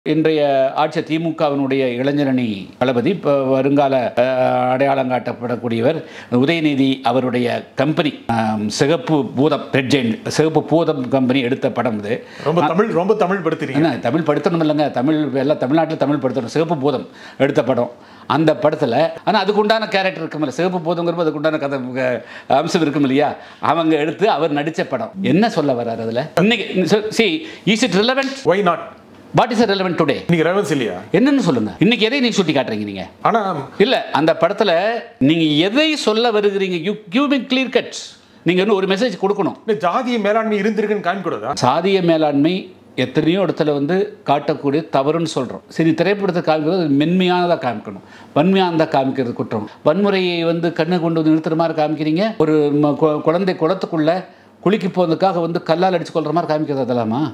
இன்றைய ஆட்சி திமுகவினுடைய இளைஞரணி தளபதி இப்போ வருங்கால அஹ், அடையாளம் காட்டப்படக்கூடியவர் உதயநிதி அவருடைய கம்பெனி ஆம், சிகப்பு பூதம் ரெட் ஜெயின் சிகப்பு பூதம் கம்பெனி எடுத்த படம் இது ரொம்ப தமிழ் ரொம்ப தமிழ் படுத்துறீங்க என்ன தமிழ் படுத்தணும் இல்லைங்க தமிழ் எல்லாம் தமிழ்நாட்டில் தமிழ் படுத்தணும் சிகப்பு பூதம் எடுத்த படம் அந்த படத்தில் ஆனால் அதுக்கு உண்டான கேரக்டர் இருக்குமில்ல சிகப்பு பூதங்கிறப்ப அதுக்கு உண்டான கதை அஹ், அம்சம் இருக்கும் இல்லையா அவங்க எடுத்து அவர் நடித்த படம் என்ன சொல்ல வர்றாரு அதில் இன்னைக்கு see is it relevant why not what is relevant today நீங்க ரெவன்ஸ் இல்லையா என்னன்னு சொல்லுங்க இன்னைக்கு எதை நீங்க சுட்டி காட்டுறீங்க நீங்க ஆனா இல்ல அந்த படத்துல நீங்க எதை சொல்ல வருகிறீங்க you give me clear cuts நீங்க இன்னும் ஒரு மெசேஜ் கொடுக்கணும் இந்த ஜாதிய மேலாண்மை இருந்திருக்குன்னு காமிக்கூடாதா சாதிய மேலாண்மை எத்தனையோ இடத்துல வந்து காட்டக்கூடிய தவறுன்னு சொல்கிறோம் சரி திரைப்படத்தை காமிக்கிறது அது மென்மையானதாக காமிக்கணும் வன்மையானதாக காமிக்கிறது குற்றம் வன்முறையை வந்து கண்ணை கொண்டு வந்து நிறுத்துற மாதிரி காமிக்கிறீங்க ஒரு ம- கு- குழந்தை குளத்துக்குள்ள குளிக்க போனதுக்காக வந்து கல்லால் அடிச்சு கொள்ற மாதிரி காமிக்கிறது அதெல்லாமா